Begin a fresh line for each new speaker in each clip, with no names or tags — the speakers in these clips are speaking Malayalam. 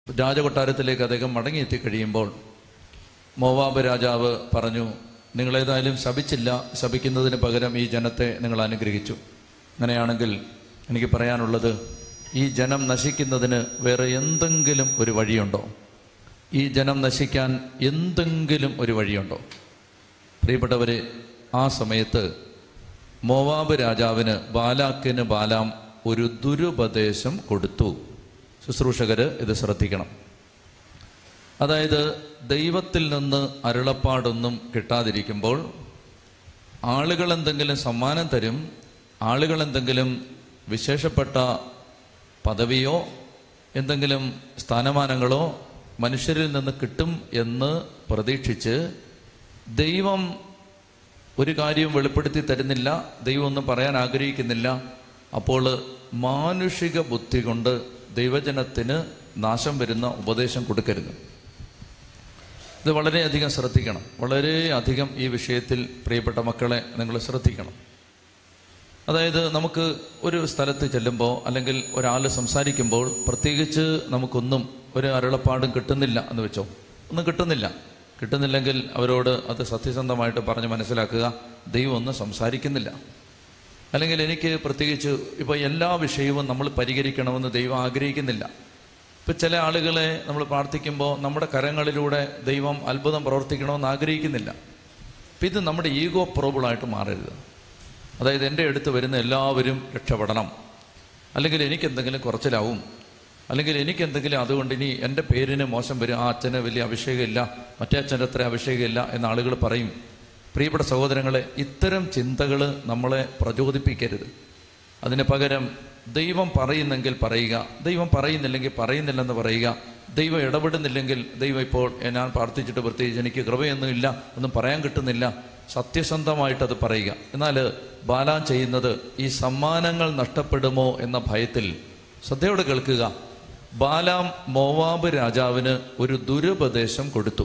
രാജകൊട്ടാരത്തിലേക്ക് അദ്ദേഹം മടങ്ങിയെത്തി കഴിയുമ്പോൾ മോവാബ് രാജാവ് പറഞ്ഞു നിങ്ങളേതായാലും ശപിച്ചില്ല ശപിക്കുന്നതിന് പകരം ഈ ജനത്തെ നിങ്ങൾ അനുഗ്രഹിച്ചു അങ്ങനെയാണെങ്കിൽ എനിക്ക് പറയാനുള്ളത് ഈ ജനം നശിക്കുന്നതിന് വേറെ എന്തെങ്കിലും ഒരു വഴിയുണ്ടോ ഈ ജനം നശിക്കാൻ എന്തെങ്കിലും ഒരു വഴിയുണ്ടോ പ്രിയപ്പെട്ടവരെ ആ സമയത്ത് മോവാബ് രാജാവിന് ബാലാക്കിന് ബാലാം ഒരു ദുരുപദേശം കൊടുത്തു ശുശ്രൂഷകര് ഇത് ശ്രദ്ധിക്കണം അതായത് ദൈവത്തിൽ നിന്ന് അരുളപ്പാടൊന്നും കിട്ടാതിരിക്കുമ്പോൾ ആളുകൾ എന്തെങ്കിലും സമ്മാനം തരും ആളുകൾ എന്തെങ്കിലും വിശേഷപ്പെട്ട പദവിയോ എന്തെങ്കിലും സ്ഥാനമാനങ്ങളോ മനുഷ്യരിൽ നിന്ന് കിട്ടും എന്ന് പ്രതീക്ഷിച്ച് ദൈവം ഒരു കാര്യവും വെളിപ്പെടുത്തി തരുന്നില്ല ദൈവം ഒന്നും പറയാൻ ആഗ്രഹിക്കുന്നില്ല അപ്പോൾ മാനുഷിക ബുദ്ധി കൊണ്ട് ദൈവജനത്തിന് നാശം വരുന്ന ഉപദേശം കൊടുക്കരുത് ഇത് വളരെയധികം ശ്രദ്ധിക്കണം വളരെയധികം ഈ വിഷയത്തിൽ പ്രിയപ്പെട്ട മക്കളെ നിങ്ങൾ ശ്രദ്ധിക്കണം അതായത് നമുക്ക് ഒരു സ്ഥലത്ത് ചെല്ലുമ്പോൾ അല്ലെങ്കിൽ ഒരാൾ സംസാരിക്കുമ്പോൾ പ്രത്യേകിച്ച് നമുക്കൊന്നും ഒരു അരുളപ്പാടും കിട്ടുന്നില്ല എന്ന് വെച്ചോ ഒന്നും കിട്ടുന്നില്ല കിട്ടുന്നില്ലെങ്കിൽ അവരോട് അത് സത്യസന്ധമായിട്ട് പറഞ്ഞ് മനസ്സിലാക്കുക ദൈവം ഒന്നും സംസാരിക്കുന്നില്ല അല്ലെങ്കിൽ എനിക്ക് പ്രത്യേകിച്ച് ഇപ്പോൾ എല്ലാ വിഷയവും നമ്മൾ പരിഹരിക്കണമെന്ന് ദൈവം ആഗ്രഹിക്കുന്നില്ല ഇപ്പം ചില ആളുകളെ നമ്മൾ പ്രാർത്ഥിക്കുമ്പോൾ നമ്മുടെ കരങ്ങളിലൂടെ ദൈവം അത്ഭുതം പ്രവർത്തിക്കണമെന്ന് ആഗ്രഹിക്കുന്നില്ല അപ്പം ഇത് നമ്മുടെ ഈഗോ പ്രോബിളായിട്ട് മാറരുത് അതായത് എൻ്റെ അടുത്ത് വരുന്ന എല്ലാവരും രക്ഷപ്പെടണം അല്ലെങ്കിൽ എനിക്കെന്തെങ്കിലും കുറച്ചിലാവും അല്ലെങ്കിൽ എനിക്കെന്തെങ്കിലും അതുകൊണ്ട് ഇനി എൻ്റെ പേരിന് മോശം വരും ആ അച്ഛന് വലിയ അഭിഷേകമില്ല മറ്റേ അച്ഛൻ്റെ അത്ര അഭിഷേകമില്ല എന്ന് ആളുകൾ പറയും പ്രിയപ്പെട്ട സഹോദരങ്ങളെ ഇത്തരം ചിന്തകൾ നമ്മളെ പ്രചോദിപ്പിക്കരുത് അതിന് പകരം ദൈവം പറയുന്നെങ്കിൽ പറയുക ദൈവം പറയുന്നില്ലെങ്കിൽ പറയുന്നില്ലെന്ന് പറയുക ദൈവം ഇടപെടുന്നില്ലെങ്കിൽ ദൈവം ഇപ്പോൾ ഞാൻ പ്രാർത്ഥിച്ചിട്ട് പ്രത്യേകിച്ച് എനിക്ക് കൃപയൊന്നുമില്ല ഒന്നും പറയാൻ കിട്ടുന്നില്ല സത്യസന്ധമായിട്ട് അത് പറയുക എന്നാൽ ബാലാൻ ചെയ്യുന്നത് ഈ സമ്മാനങ്ങൾ നഷ്ടപ്പെടുമോ എന്ന ഭയത്തിൽ ശ്രദ്ധയോടെ കേൾക്കുക ബാലാം മോവാബ് രാജാവിന് ഒരു ദുരുപദേശം കൊടുത്തു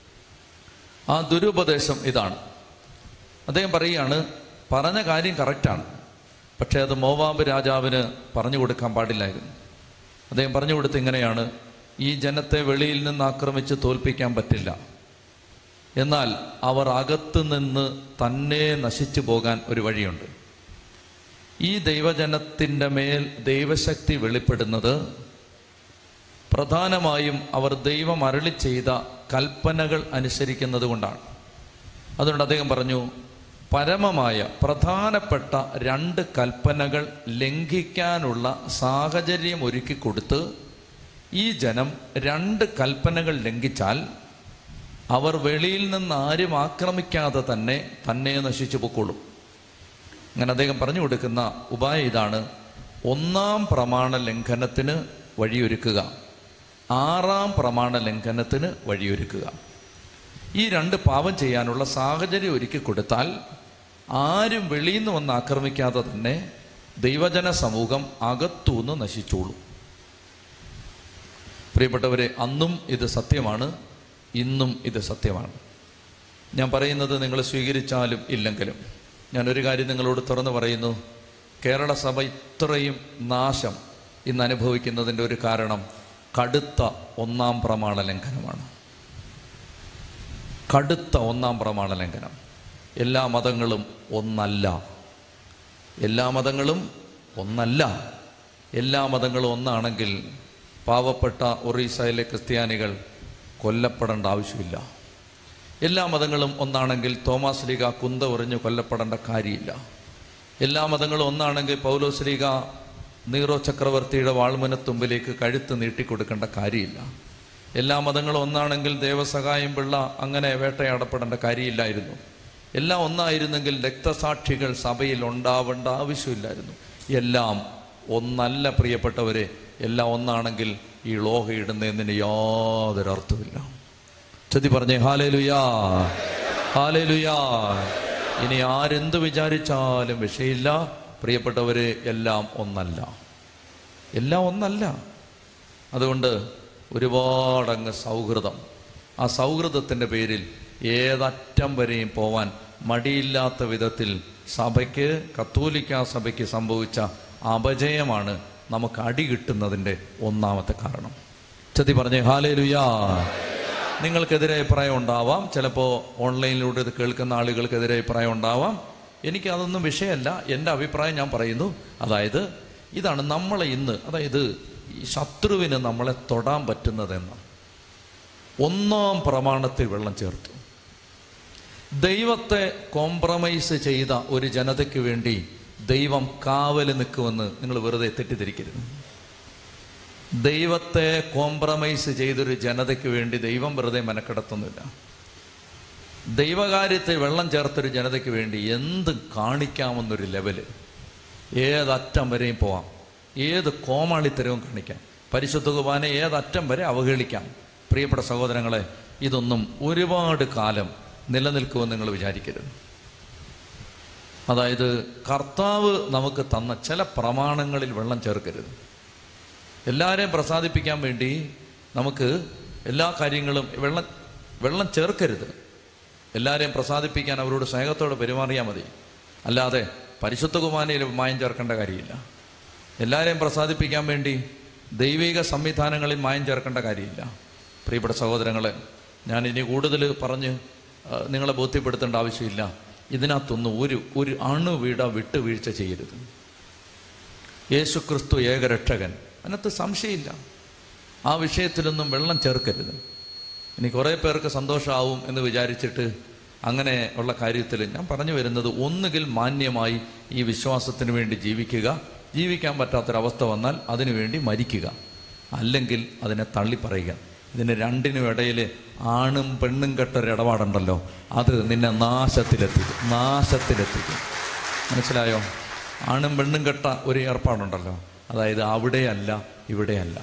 ആ ദുരുപദേശം ഇതാണ് അദ്ദേഹം പറയുകയാണ് പറഞ്ഞ കാര്യം കറക്റ്റാണ് പക്ഷേ അത് മോവാബ് രാജാവിന് പറഞ്ഞു കൊടുക്കാൻ പാടില്ലായിരുന്നു അദ്ദേഹം പറഞ്ഞു കൊടുത്ത് ഇങ്ങനെയാണ് ഈ ജനത്തെ വെളിയിൽ നിന്ന് ആക്രമിച്ച് തോൽപ്പിക്കാൻ പറ്റില്ല എന്നാൽ അവർ അകത്ത് നിന്ന് തന്നെ നശിച്ചു പോകാൻ ഒരു വഴിയുണ്ട് ഈ ദൈവജനത്തിൻ്റെ മേൽ ദൈവശക്തി വെളിപ്പെടുന്നത് പ്രധാനമായും അവർ ദൈവം അരളി ചെയ്ത കൽപ്പനകൾ അനുസരിക്കുന്നത് കൊണ്ടാണ് അതുകൊണ്ട് അദ്ദേഹം പറഞ്ഞു പരമമായ പ്രധാനപ്പെട്ട രണ്ട് കൽപ്പനകൾ ലംഘിക്കാനുള്ള സാഹചര്യം ഒരുക്കി കൊടുത്ത് ഈ ജനം രണ്ട് കൽപ്പനകൾ ലംഘിച്ചാൽ അവർ വെളിയിൽ നിന്ന് ആരും ആക്രമിക്കാതെ തന്നെ തന്നെ നശിച്ചു പൊക്കോളും അങ്ങനെ അദ്ദേഹം പറഞ്ഞു കൊടുക്കുന്ന ഉപായം ഇതാണ് ഒന്നാം പ്രമാണ ലംഘനത്തിന് വഴിയൊരുക്കുക ആറാം പ്രമാണ ലംഘനത്തിന് വഴിയൊരുക്കുക ഈ രണ്ട് പാപം ചെയ്യാനുള്ള സാഹചര്യം ഒരുക്കി കൊടുത്താൽ ആരും വെളിയിൽ നിന്ന് വന്ന് ആക്രമിക്കാതെ തന്നെ ദൈവജന സമൂഹം അകത്തുനിന്ന് നശിച്ചോളും പ്രിയപ്പെട്ടവരെ അന്നും ഇത് സത്യമാണ് ഇന്നും ഇത് സത്യമാണ് ഞാൻ പറയുന്നത് നിങ്ങൾ സ്വീകരിച്ചാലും ഇല്ലെങ്കിലും ഞാൻ ഒരു കാര്യം നിങ്ങളോട് തുറന്നു പറയുന്നു കേരള സഭ ഇത്രയും നാശം ഇന്ന് അനുഭവിക്കുന്നതിൻ്റെ ഒരു കാരണം കടുത്ത ഒന്നാം പ്രമാണ ലംഘനമാണ് കടുത്ത ഒന്നാം പ്രമാണ ലംഘനം എല്ലാ മതങ്ങളും ഒന്നല്ല എല്ലാ മതങ്ങളും ഒന്നല്ല എല്ലാ മതങ്ങളും ഒന്നാണെങ്കിൽ പാവപ്പെട്ട ഒറീസയിലെ ക്രിസ്ത്യാനികൾ കൊല്ലപ്പെടേണ്ട ആവശ്യമില്ല എല്ലാ മതങ്ങളും ഒന്നാണെങ്കിൽ തോമാസ് ലീഗ കുന്ത ഉറിഞ്ഞ് കൊല്ലപ്പെടേണ്ട കാര്യമില്ല എല്ലാ മതങ്ങളും ഒന്നാണെങ്കിൽ പൗലോസ് ലീഗ നീറോ ചക്രവർത്തിയുടെ വാൾമുനത്തുമ്പിലേക്ക് കഴുത്ത് നീട്ടിക്കൊടുക്കേണ്ട കാര്യമില്ല എല്ലാ മതങ്ങളും ഒന്നാണെങ്കിൽ ദേവസഹായം പിള്ള അങ്ങനെ വേട്ടയാടപ്പെടേണ്ട കാര്യമില്ലായിരുന്നു എല്ലാം ഒന്നായിരുന്നെങ്കിൽ രക്തസാക്ഷികൾ സഭയിൽ ഉണ്ടാവേണ്ട ആവശ്യമില്ലായിരുന്നു എല്ലാം ഒന്നല്ല പ്രിയപ്പെട്ടവരെ എല്ലാം ഒന്നാണെങ്കിൽ ഈ ലോഹ ഇടുന്നതിന് യാതൊരു അർത്ഥമില്ല ചതി പറഞ്ഞേ ഹാലേലുയാ ഹാലേലുയാ ഇനി ആരെന്ത് വിചാരിച്ചാലും വിഷയമില്ല പ്രിയപ്പെട്ടവരെ എല്ലാം ഒന്നല്ല എല്ലാം ഒന്നല്ല അതുകൊണ്ട് ഒരുപാടങ്ങ് സൗഹൃദം ആ സൗഹൃദത്തിൻ്റെ പേരിൽ ഏതറ്റം വരെയും പോവാൻ മടിയില്ലാത്ത വിധത്തിൽ സഭയ്ക്ക് കത്തോലിക്ക സഭയ്ക്ക് സംഭവിച്ച അപജയമാണ് നമുക്ക് അടി കിട്ടുന്നതിൻ്റെ ഒന്നാമത്തെ കാരണം ചതി പറഞ്ഞേ ഹാലേ ലുയാ നിങ്ങൾക്കെതിരെ അഭിപ്രായം ഉണ്ടാവാം ചിലപ്പോൾ ഓൺലൈനിലൂടെ ഇത് കേൾക്കുന്ന ആളുകൾക്കെതിരെ അഭിപ്രായം ഉണ്ടാവാം എനിക്ക് അതൊന്നും വിഷയമല്ല എൻ്റെ അഭിപ്രായം ഞാൻ പറയുന്നു അതായത് ഇതാണ് നമ്മളെ ഇന്ന് അതായത് ഈ ശത്രുവിന് നമ്മളെ തൊടാൻ പറ്റുന്നതെന്ന് ഒന്നാം പ്രമാണത്തിൽ വെള്ളം ചേർത്തു ദൈവത്തെ കോംപ്രമൈസ് ചെയ്ത ഒരു ജനതയ്ക്ക് വേണ്ടി ദൈവം കാവല് നിൽക്കുമെന്ന് നിങ്ങൾ വെറുതെ തെറ്റിദ്ധരിക്കരുത് ദൈവത്തെ കോംപ്രമൈസ് ചെയ്തൊരു ജനതയ്ക്ക് വേണ്ടി ദൈവം വെറുതെ മെനക്കെടുത്തൊന്നുമില്ല ദൈവകാര്യത്തിൽ വെള്ളം ചേർത്തൊരു ജനതയ്ക്ക് വേണ്ടി എന്ത് കാണിക്കാമെന്നൊരു ലെവല് ഏതറ്റം വരെയും പോവാം ഏത് കോമാളിത്തരവും കാണിക്കാം പരിശുദ്ധ കുർബാനെ ഏതറ്റം വരെ അവഹേളിക്കാം പ്രിയപ്പെട്ട സഹോദരങ്ങളെ ഇതൊന്നും ഒരുപാട് കാലം നിലനിൽക്കുമെന്ന് നിങ്ങൾ വിചാരിക്കരുത് അതായത് കർത്താവ് നമുക്ക് തന്ന ചില പ്രമാണങ്ങളിൽ വെള്ളം ചേർക്കരുത് എല്ലാവരെയും പ്രസാദിപ്പിക്കാൻ വേണ്ടി നമുക്ക് എല്ലാ കാര്യങ്ങളും വെള്ളം വെള്ളം ചേർക്കരുത് എല്ലാവരെയും പ്രസാദിപ്പിക്കാൻ അവരോട് സ്നേഹത്തോടെ പെരുമാറിയാൽ മതി അല്ലാതെ പരിശുദ്ധ കുമാരയിൽ മായം ചേർക്കേണ്ട കാര്യമില്ല എല്ലാവരെയും പ്രസാദിപ്പിക്കാൻ വേണ്ടി ദൈവിക സംവിധാനങ്ങളിൽ മായം ചേർക്കേണ്ട കാര്യമില്ല പ്രിയപ്പെട്ട സഹോദരങ്ങളെ ഞാൻ ഇനി കൂടുതൽ പറഞ്ഞ് ആ, നിങ്ങളെ ബോധ്യപ്പെടുത്തേണ്ട ആവശ്യമില്ല ഇതിനകത്തൊന്നും ഒരു ഒരു അണുവീട വിട്ടുവീഴ്ച ചെയ്യരുത് യേശുക്രിസ്തു ഏകരക്ഷകൻ അതിനകത്ത് സംശയമില്ല ആ വിഷയത്തിലൊന്നും വെള്ളം ചേർക്കരുത് ഇനി കുറേ പേർക്ക് സന്തോഷമാവും എന്ന് വിചാരിച്ചിട്ട് അങ്ങനെ ഉള്ള കാര്യത്തിൽ ഞാൻ പറഞ്ഞു വരുന്നത് ഒന്നുകിൽ മാന്യമായി ഈ വിശ്വാസത്തിന് വേണ്ടി ജീവിക്കുക ജീവിക്കാൻ പറ്റാത്തൊരവസ്ഥ വന്നാൽ അതിനു വേണ്ടി മരിക്കുക അല്ലെങ്കിൽ അതിനെ തള്ളിപ്പറയുക ഇതിന് രണ്ടിനും ഇടയിൽ ആണും പെണ്ണും കെട്ടൊരു ഇടപാടുണ്ടല്ലോ അത് നിന്നെ നാശത്തിലെത്തിക്കും നാശത്തിലെത്തിക്കും മനസ്സിലായോ ആണും പെണ്ണും കെട്ട ഒരു ഏർപ്പാടുണ്ടല്ലോ അതായത് അവിടെയല്ല ഇവിടെയല്ല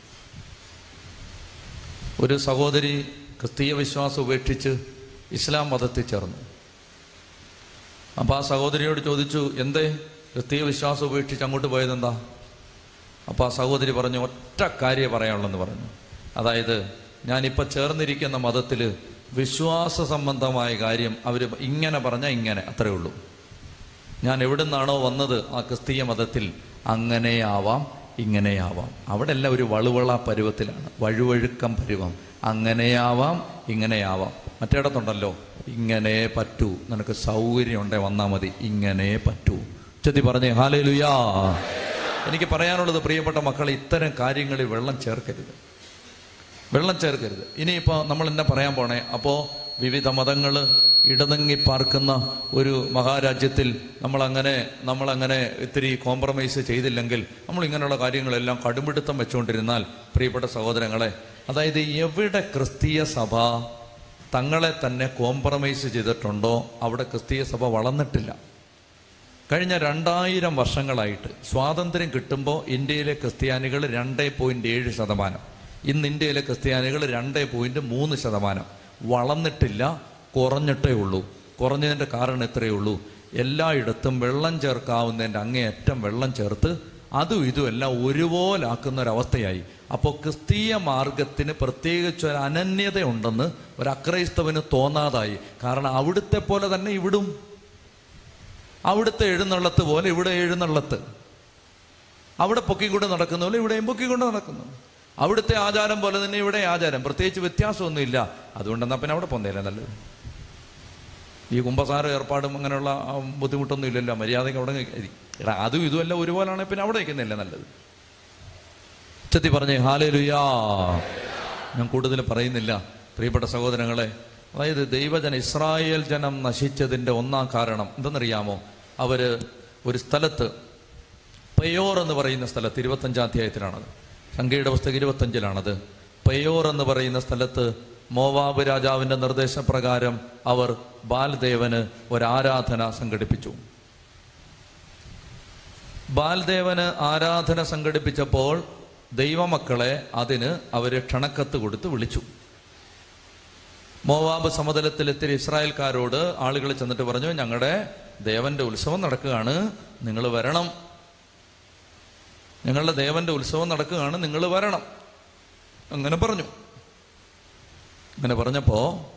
ഒരു സഹോദരി ക്രിസ്തീയ വിശ്വാസം ഉപേക്ഷിച്ച് ഇസ്ലാം മതത്തിൽ ചേർന്നു അപ്പോൾ ആ സഹോദരിയോട് ചോദിച്ചു എന്തേ ക്രിസ്തീയ വിശ്വാസം ഉപേക്ഷിച്ച് അങ്ങോട്ട് പോയതെന്താ അപ്പോൾ ആ സഹോദരി പറഞ്ഞു ഒറ്റ കാര്യം പറയാനുള്ളെന്ന് പറഞ്ഞു അതായത് ഞാനിപ്പോൾ ചേർന്നിരിക്കുന്ന മതത്തിൽ വിശ്വാസ സംബന്ധമായ കാര്യം അവർ ഇങ്ങനെ പറഞ്ഞാൽ ഇങ്ങനെ അത്രയേ ഉള്ളൂ ഞാൻ എവിടുന്നാണോ വന്നത് ആ ക്രിസ്തീയ മതത്തിൽ അങ്ങനെയാവാം ഇങ്ങനെയാവാം അവിടെ എല്ലാം ഒരു വളുവള പരുവത്തിലാണ് വഴുവഴുക്കം പരുവം അങ്ങനെയാവാം ഇങ്ങനെയാവാം മറ്റേടത്തുണ്ടല്ലോ ഇങ്ങനെ പറ്റൂ നിനക്ക് സൗകര്യം ഉണ്ടേ വന്നാൽ മതി ഇങ്ങനെ പറ്റൂ ചെത്തി പറഞ്ഞേ ഹാലേ ലുയാ എനിക്ക് പറയാനുള്ളത് പ്രിയപ്പെട്ട മക്കളെ ഇത്തരം കാര്യങ്ങളിൽ വെള്ളം ചേർക്കരുത് വെള്ളം ചേർക്കരുത് ഇനിയിപ്പോൾ നമ്മൾ എന്നെ പറയാൻ പോണേ അപ്പോൾ വിവിധ മതങ്ങൾ ഇടതങ്ങി പാർക്കുന്ന ഒരു മഹാരാജ്യത്തിൽ നമ്മളങ്ങനെ നമ്മളങ്ങനെ ഇത്തിരി കോംപ്രമൈസ് ചെയ്തില്ലെങ്കിൽ നമ്മൾ ഇങ്ങനെയുള്ള കാര്യങ്ങളെല്ലാം കടുംപിടുത്തം വെച്ചുകൊണ്ടിരുന്നാൽ പ്രിയപ്പെട്ട സഹോദരങ്ങളെ അതായത് എവിടെ ക്രിസ്തീയ സഭ തങ്ങളെ തന്നെ കോംപ്രമൈസ് ചെയ്തിട്ടുണ്ടോ അവിടെ ക്രിസ്തീയ സഭ വളർന്നിട്ടില്ല കഴിഞ്ഞ രണ്ടായിരം വർഷങ്ങളായിട്ട് സ്വാതന്ത്ര്യം കിട്ടുമ്പോൾ ഇന്ത്യയിലെ ക്രിസ്ത്യാനികൾ രണ്ട് പോയിന്റ് ഏഴ് ശതമാനം ഇന്ന് ഇന്ത്യയിലെ ക്രിസ്ത്യാനികൾ രണ്ട് പോയിന്റ് മൂന്ന് ശതമാനം വളർന്നിട്ടില്ല കുറഞ്ഞിട്ടേ ഉള്ളൂ കുറഞ്ഞതിൻ്റെ കാരണം ഇത്രയേ ഉള്ളൂ എല്ലായിടത്തും വെള്ളം ചേർക്കാവുന്നതിൻ്റെ അങ്ങേയറ്റം വെള്ളം ചേർത്ത് അതും ഇതും എല്ലാം ഒരുപോലാക്കുന്ന ഒരവസ്ഥയായി അപ്പോൾ ക്രിസ്തീയ മാർഗത്തിന് പ്രത്യേകിച്ച് ഒരു അനന്യതയുണ്ടെന്ന് ഒരു അക്രൈസ്തവന് തോന്നാതായി കാരണം അവിടുത്തെ പോലെ തന്നെ ഇവിടും അവിടുത്തെ എഴുന്നള്ളത്ത് പോലെ ഇവിടെ എഴുന്നള്ളത്ത് അവിടെ പൊക്കിക്കൊണ്ട് നടക്കുന്ന പോലെ ഇവിടെയും പൊക്കിക്കൊണ്ട് നടക്കുന്നു അവിടുത്തെ ആചാരം പോലെ തന്നെ ഇവിടെ ആചാരം പ്രത്യേകിച്ച് വ്യത്യാസമൊന്നുമില്ല അതുകൊണ്ട് എന്നാ പിന്നെ അവിടെ പോന്നേല നല്ലത് ഈ കുംഭസാര ഏർപ്പാടും അങ്ങനെയുള്ള ആ, ബുദ്ധിമുട്ടൊന്നും ഇല്ലല്ലോ മര്യാദയ്ക്ക് അവിടെ ഇരി. എടാ അതും ഇതുമല്ല ഒരുപോലാണെങ്കിൽ പിന്നെ അവിടെ നിൽക്കുന്നില്ല നല്ലത് ഉച്ചത്തി പറഞ്ഞേ ഹാലേ ലുയാ ഞാൻ കൂടുതൽ പറയുന്നില്ല പ്രിയപ്പെട്ട സഹോദരങ്ങളെ അതായത് ദൈവജന ഇസ്രായേൽ ജനം നശിച്ചതിൻ്റെ ഒന്നാം കാരണം എന്തെന്നറിയാമോ അവര് ഒരു സ്ഥലത്ത് പെയോർ എന്ന് പറയുന്ന സ്ഥലത്ത് ഇരുപത്തഞ്ചാം അധ്യായത്തിലാണത് സംഖ്യയുടെ പുസ്തകം ഇരുപത്തഞ്ചിലാണത് പെയോർ എന്ന് പറയുന്ന സ്ഥലത്ത് മോവാബ് രാജാവിന്റെ നിർദ്ദേശപ്രകാരം അവർ ബാൽദേവന് ഒരു ആരാധന സംഘടിപ്പിച്ചു ബാൽദേവന് ആരാധന സംഘടിപ്പിച്ചപ്പോൾ ദൈവമക്കളെ അതിന് അവര് ക്ഷണക്കത്ത് കൊടുത്ത് വിളിച്ചു മോവാബ് സമതലത്തിലെത്തിയ ഇസ്രായേൽക്കാരോട് ആളുകൾ ചെന്നിട്ട് പറഞ്ഞു ഞങ്ങളുടെ ദേവന്റെ ഉത്സവം നടക്കുകയാണ് നിങ്ങൾ വരണം ഞങ്ങളുടെ ദേവന്റെ ഉത്സവം നടക്കുകയാണ് നിങ്ങൾ വരണം അങ്ങനെ പറഞ്ഞു അങ്ങനെ പറഞ്ഞപ്പോ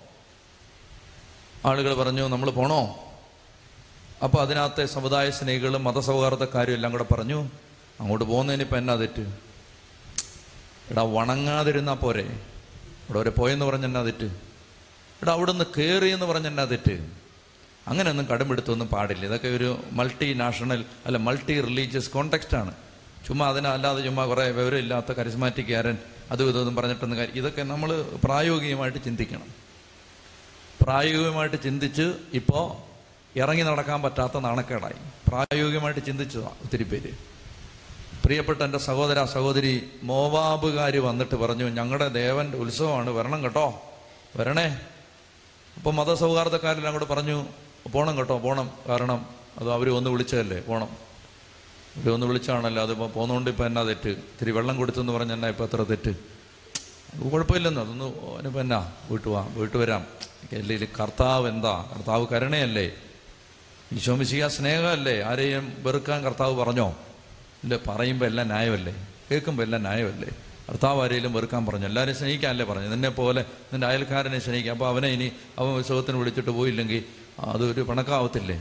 ആളുകൾ പറഞ്ഞു നമ്മൾ പോണോ അപ്പോൾ അതിനകത്തെ സമുദായ സ്നേഹികളും മതസൗഹാർദ്ദക്കാരും എല്ലാം കൂടെ പറഞ്ഞു അങ്ങോട്ട് പോകുന്നതിന് ഇപ്പം എന്നാ തെറ്റ് എടാ വണങ്ങാതിരുന്നാ പോരെ ഇവിടെ വരെ പോയെന്ന് പറഞ്ഞ എന്നാ തെറ്റ് എടാ അവിടെ നിന്ന് കയറി എന്ന് പറഞ്ഞ എന്നാ തെറ്റ് അങ്ങനെയൊന്നും കടമെടുത്തൊന്നും പാടില്ല ഇതൊക്കെ ഒരു മൾട്ടി നാഷണൽ അല്ല മൾട്ടി റിലീജിയസ് കോണ്ടെക്സ്റ്റാണ് ചുമ്മാ അതിന് അല്ലാതെ ചുമ്മാ കുറേ വിവരമില്ലാത്ത കരിസ്മാറ്റിക്കാരൻ അതും ഇതൊന്നും പറഞ്ഞിട്ടൊന്നും കാര്യം ഇതൊക്കെ നമ്മൾ പ്രായോഗികമായിട്ട് ചിന്തിക്കണം പ്രായോഗികമായിട്ട് ചിന്തിച്ച് ഇപ്പോൾ ഇറങ്ങി നടക്കാൻ പറ്റാത്ത നാണക്കേടായി പ്രായോഗികമായിട്ട് ചിന്തിച്ചതാ ഒത്തിരി പേര് പ്രിയപ്പെട്ട എൻ്റെ സഹോദര സഹോദരി മോവാബുകാർ വന്നിട്ട് പറഞ്ഞു ഞങ്ങളുടെ ദേവന്റെ ഉത്സവമാണ് വരണം കേട്ടോ വരണേ അപ്പം മതസൗഹാർദ്ദക്കാരെല്ലാം കൂടെ പറഞ്ഞു പോണം കേട്ടോ പോണം കാരണം അത് അവർ ഒന്ന് വിളിച്ചതല്ലേ പോണം അവർ ഒന്ന് വിളിച്ചാണല്ലോ അതിപ്പോൾ പോന്നുകൊണ്ട് ഇപ്പം എന്നാ തെറ്റ് ഇത്തിരി വെള്ളം കൊടുത്തെന്ന് പറഞ്ഞ എന്നാ ഇപ്പം എത്ര തെറ്റ് അത് കുഴപ്പമില്ലെന്ന് അതൊന്ന് അതിനിപ്പോൾ എന്നാ വീട്ടു പോവാം വീട്ടു വരാം അല്ലെങ്കിൽ കർത്താവ് എന്താ കർത്താവ് കരുണയല്ലേ ഈശോമിശിക സ്നേഹമല്ലേ ആരെയും വെറുക്കാൻ കർത്താവ് പറഞ്ഞോ ഇല്ല പറയുമ്പോൾ എല്ലാം ന്യായമല്ലേ കേൾക്കുമ്പോൾ എല്ലാം ന്യായമല്ലേ കർത്താവ് ആരെയും വെറുക്കാൻ പറഞ്ഞു എല്ലാവരെയും സ്നേഹിക്കാനല്ലേ പറഞ്ഞു നിന്നെ പോലെ നിന്റെ അയൽക്കാരനെ സ്നേഹിക്കാം അപ്പോൾ അവനെ ഇനി അവൻ ഉത്സവത്തിന് വിളിച്ചിട്ട് പോയില്ലെങ്കിൽ അതൊരു പിണക്കാവത്തില്ലേ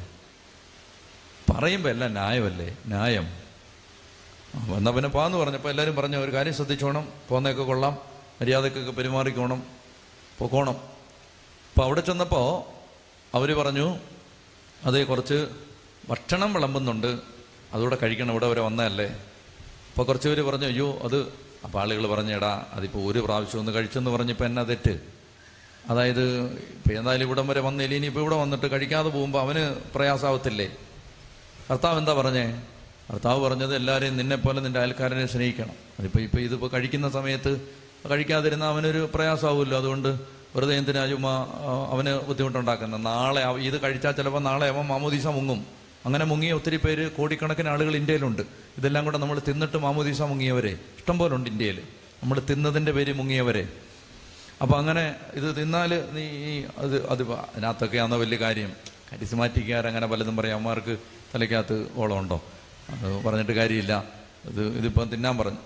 പറയുമ്പോൾ എല്ലാം ന്യായമല്ലേ ന്യായം ആ, എന്നാ പിന്നെ പാന്ന് പറഞ്ഞപ്പോൾ എല്ലാവരും പറഞ്ഞു ഒരു കാര്യം ശ്രദ്ധിച്ചോണം പോന്നേക്കെ കൊള്ളാം മര്യാദക്കൊക്കെ പെരുമാറിക്കോണം പൊക്കോണം അപ്പോൾ അവിടെ ചെന്നപ്പോൾ അവർ പറഞ്ഞു അതേ കുറച്ച് ഭക്ഷണം വിളമ്പുന്നുണ്ട് അതുകൂടെ കഴിക്കണം ഇവിടെ വരെ വന്നതല്ലേ അപ്പോൾ കുറച്ച് പേര് പറഞ്ഞു അയ്യോ അത് അപ്പോൾ ആളുകൾ പറഞ്ഞു എടാ അതിപ്പോൾ ഒരു പ്രാവശ്യം ഒന്ന് കഴിച്ചെന്ന് പറഞ്ഞപ്പോൾ എന്നാ തെറ്റ് അതായത് ഇപ്പം എന്തായാലും ഇവിടം വരെ വന്നില്ല ഇനിയിപ്പോൾ ഇവിടെ വന്നിട്ട് കഴിക്കാതെ പോകുമ്പോൾ അവന് പ്രയാസാവത്തില്ലേ കർത്താവ് എന്താ പറഞ്ഞേ കർത്താവ് പറഞ്ഞത് എല്ലാവരെയും നിന്നെ പോലെ നിന്റെ അയൽക്കാരനെ സ്നേഹിക്കണം അതിപ്പോൾ ഇപ്പോൾ ഇതിപ്പോൾ കഴിക്കുന്ന സമയത്ത് കഴിക്കാതിരുന്ന അവനൊരു പ്രയാസമാവുമല്ലോ അതുകൊണ്ട് വെറുതെ എന്തിനാ ചുമ്മാ ആ, അവന് ബുദ്ധിമുട്ടുണ്ടാക്കുന്നത് നാളെ അവ- ഇത് കഴിച്ചാൽ ചിലപ്പോൾ നാളെ അവൻ മാമോദീസ മുങ്ങും അങ്ങനെ മുങ്ങിയ ഒത്തിരി പേര് കോടിക്കണക്കിന് ആളുകൾ ഇന്ത്യയിലുണ്ട് ഇതെല്ലാം കൂടെ നമ്മൾ തിന്നിട്ട് മാമോദീസ മുങ്ങിയവരെ ഇഷ്ടംപോലെ ഉണ്ട് ഇന്ത്യയിൽ നമ്മൾ തിന്നതിൻ്റെ പേര് മുങ്ങിയവരെ അപ്പം അങ്ങനെ ഇത് തിന്നാൽ നീ ഈ അത് അത് ഇപ്പൊ അതിനകത്തൊക്കെയാണോ വലിയ കാര്യം കരിസ്മാറ്റിക്കാരങ്ങനെ പലതും പറയാം അമ്മമാർക്ക് തലയ്ക്കകത്ത് ഓളമുണ്ടോ അത് പറഞ്ഞിട്ട് കാര്യമില്ല ഇത് ഇതിപ്പം തിന്നാൻ പറഞ്ഞു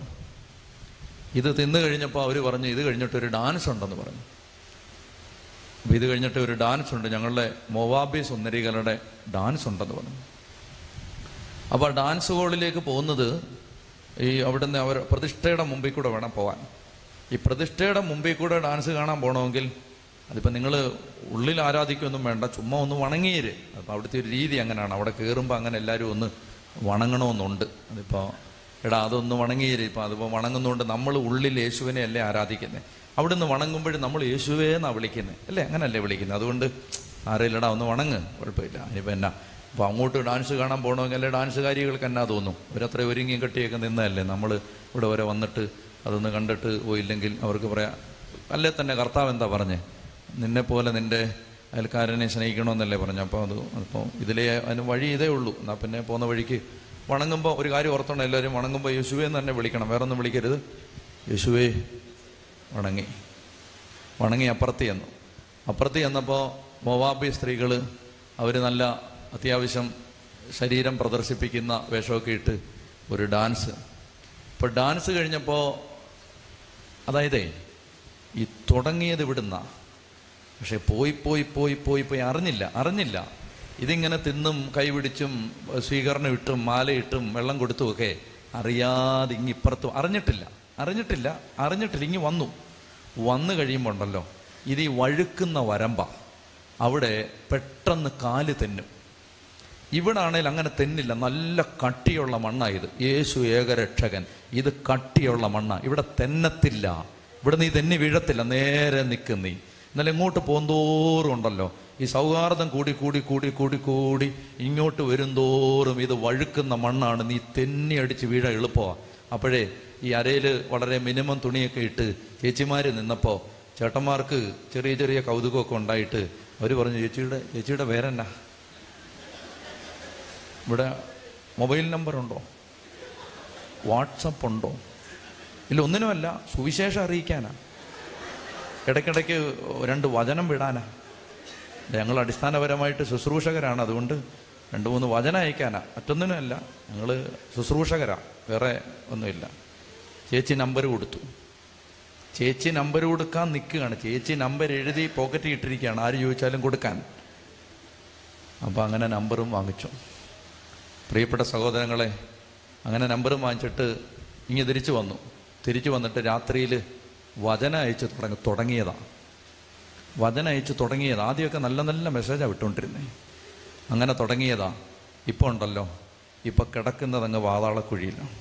ഇത് തിന്നു കഴിഞ്ഞപ്പോൾ അവർ പറഞ്ഞു ഇത് കഴിഞ്ഞിട്ട് ഒരു ഡാൻസ് ഉണ്ടെന്ന് പറഞ്ഞു അപ്പം ഇത് കഴിഞ്ഞിട്ട് ഒരു ഡാൻസ് ഉണ്ട് ഞങ്ങളുടെ മൊവാബി സുന്ദരികളുടെ ഡാൻസ് ഉണ്ടെന്ന് പറഞ്ഞു അപ്പോൾ ആ ഡാൻസ് ഹോളിലേക്ക് പോകുന്നത് ഈ അവിടുന്ന് അവർ പ്രതിഷ്ഠയുടെ മുമ്പിൽ കൂടെ വേണം പോകാൻ ഈ പ്രതിഷ്ഠയുടെ മുമ്പിൽ കൂടെ ഡാൻസ് കാണാൻ പോകണമെങ്കിൽ അതിപ്പോൾ നിങ്ങൾ ഉള്ളിൽ ആരാധിക്കൊന്നും വേണ്ട ചുമ്മാ ഒന്ന് വണങ്ങിയേര് അപ്പോൾ അവിടുത്തെ ഒരു രീതി അങ്ങനെയാണ് അവിടെ കയറുമ്പോൾ അങ്ങനെ എല്ലാവരും ഒന്ന് വണങ്ങണമെന്നുണ്ട് അതിപ്പോൾ എടാ അതൊന്ന് വണങ്ങിയേര് ഇപ്പം അതിപ്പോൾ വണങ്ങുന്നതുകൊണ്ട് നമ്മൾ ഉള്ളിൽ യേശുവിനെ അല്ലേ ആരാധിക്കുന്നത് അവിടുന്ന് വണങ്ങുമ്പോഴും നമ്മൾ യേശുവേ എന്നാണ് വിളിക്കുന്നത് അല്ലേ അങ്ങനല്ലേ വിളിക്കുന്നത് അതുകൊണ്ട് ആരെയില്ലടാ ഒന്ന് വണങ്ങ് കുഴപ്പമില്ല അതിനിപ്പോൾ എന്നാ അപ്പോൾ അങ്ങോട്ട് ഡാൻസ് കാണാൻ പോകണമെങ്കിൽ അല്ലെ ഡാൻസുകാരികൾക്ക് എന്നാ തോന്നും അവരത്ര ഒരുങ്ങി കെട്ടിയൊക്കെ നിന്നതല്ലേ നമ്മൾ ഇവിടെ വരെ വന്നിട്ട് അതൊന്ന് കണ്ടിട്ട് പോയില്ലെങ്കിൽ അവർക്ക് പറയാം അല്ലേ തന്നെ കർത്താവ് എന്താ പറഞ്ഞേ നിന്നെ പോലെ നിന്റെ അയൽക്കാരനെ സ്നേഹിക്കണമെന്നല്ലേ പറഞ്ഞു അപ്പോൾ അത് അപ്പോൾ ഇതിലേ അതിന് വഴി ഇതേ ഉള്ളൂ എന്നാൽ പിന്നെ പോകുന്ന വഴിക്ക് വണങ്ങുമ്പോൾ ഒരു കാര്യം ഓർത്തോണം എല്ലാവരും വണങ്ങുമ്പോൾ യേശുവേ എന്ന് തന്നെ വിളിക്കണം വേറെ ഒന്നും വിളിക്കരുത് യേശുവേ വണങ്ങി വണങ്ങി അപ്പുറത്ത് ചെന്നു അപ്പുറത്ത് ചെന്നപ്പോൾ മൊവാബി സ്ത്രീകൾ അവർ നല്ല അത്യാവശ്യം ശരീരം പ്രദർശിപ്പിക്കുന്ന വേഷമൊക്കെ ഇട്ട് ഒരു ഡാൻസ് ഇപ്പോൾ ഡാൻസ് കഴിഞ്ഞപ്പോൾ അതായതേ ഈ തുടങ്ങിയത് ഇവിടുന്ന പക്ഷെ പോയി പോയി പോയി പോയി പോയി അറിഞ്ഞില്ല അറിഞ്ഞില്ല ഇതിങ്ങനെ തിന്നും കൈപിടിച്ചും സ്വീകരണം ഇട്ടും മാലയിട്ടും വെള്ളം കൊടുത്തുമൊക്കെ അറിയാതെ ഇങ്ങ് ഇപ്പുറത്തും അറിഞ്ഞിട്ടില്ല അറിഞ്ഞിട്ടില്ല അറിഞ്ഞിട്ടില്ല ഇങ്ങ് വന്നു വന്നു കഴിയുമ്പോൾ ഉണ്ടല്ലോ ഇത് ഈ വഴുക്കുന്ന വരമ്പ അവിടെ പെട്ടെന്ന് കാല് തെന്നും ഇവിടെ ആണെങ്കിൽ അങ്ങനെ തെന്നില്ല നല്ല കട്ടിയുള്ള മണ്ണാണ് ഇത് യേശു ഏകരക്ഷകൻ ഇത് കട്ടിയുള്ള മണ്ണ ഇവിടെ തെന്നത്തില്ല ഇവിടെ നീ തെന്നി വീഴത്തില്ല നേരെ നിൽക്കും നീ എന്നാലും ഇങ്ങോട്ട് പോകുന്തോറും ഉണ്ടല്ലോ ഈ സൗഹാർദ്ദം കൂടി കൂടി കൂടി കൂടി കൂടി ഇങ്ങോട്ട് വരുന്തോറും ഇത് വഴുക്കുന്ന മണ്ണാണ് നീ തെന്നി അടിച്ച് വീഴാൻ എളുപ്പമാണ് അപ്പോഴേ ഈ അരയിൽ വളരെ മിനിമം തുണിയൊക്കെ ഇട്ട് ചേച്ചിമാർ നിന്നപ്പോൾ ചേട്ടന്മാർക്ക് ചെറിയ ചെറിയ കൗതുകമൊക്കെ ഉണ്ടായിട്ട് അവർ പറഞ്ഞു ചേച്ചിയുടെ ചേച്ചിയുടെ പേരെന്നാ ഇവിടെ മൊബൈൽ നമ്പർ ഉണ്ടോ വാട്സപ്പ് ഉണ്ടോ ഇല്ല ഒന്നിനുമല്ല സുവിശേഷം അറിയിക്കാനാ ഇടയ്ക്കിടയ്ക്ക് രണ്ട് വചനം വിടാനാ ഞങ്ങൾ അടിസ്ഥാനപരമായിട്ട് ശുശ്രൂഷകരാണ് അതുകൊണ്ട് രണ്ട് മൂന്ന് വചനം അയക്കാനാ മറ്റൊന്നിനുമല്ല ഞങ്ങൾ ശുശ്രൂഷകരാ വേറെ ഒന്നുമില്ല ചേച്ചി നമ്പർ കൊടുത്തു ചേച്ചി നമ്പർ കൊടുക്കാൻ നിൽക്കുകയാണ് ചേച്ചി നമ്പർ എഴുതി പോക്കറ്റിൽ ഇട്ടിരിക്കുകയാണ് ആര് ചോദിച്ചാലും കൊടുക്കാൻ അപ്പോൾ അങ്ങനെ നമ്പറും വാങ്ങിച്ചു പ്രിയപ്പെട്ട സഹോദരങ്ങളെ അങ്ങനെ നമ്പറും വാങ്ങിച്ചിട്ട് ഇങ്ങ് തിരിച്ചു വന്നു തിരിച്ചു വന്നിട്ട് രാത്രിയിൽ വചന അയച്ച് തുടങ്ങി തുടങ്ങിയതാണ് വചന അയച്ച് തുടങ്ങിയത് ആദ്യമൊക്കെ നല്ല നല്ല മെസ്സേജാണ് വിട്ടുകൊണ്ടിരുന്നത് അങ്ങനെ തുടങ്ങിയതാ ഇപ്പോൾ ഉണ്ടല്ലോ ഇപ്പം കിടക്കുന്നത് അങ്ങ് വാതാളക്കുഴിയിലാണ്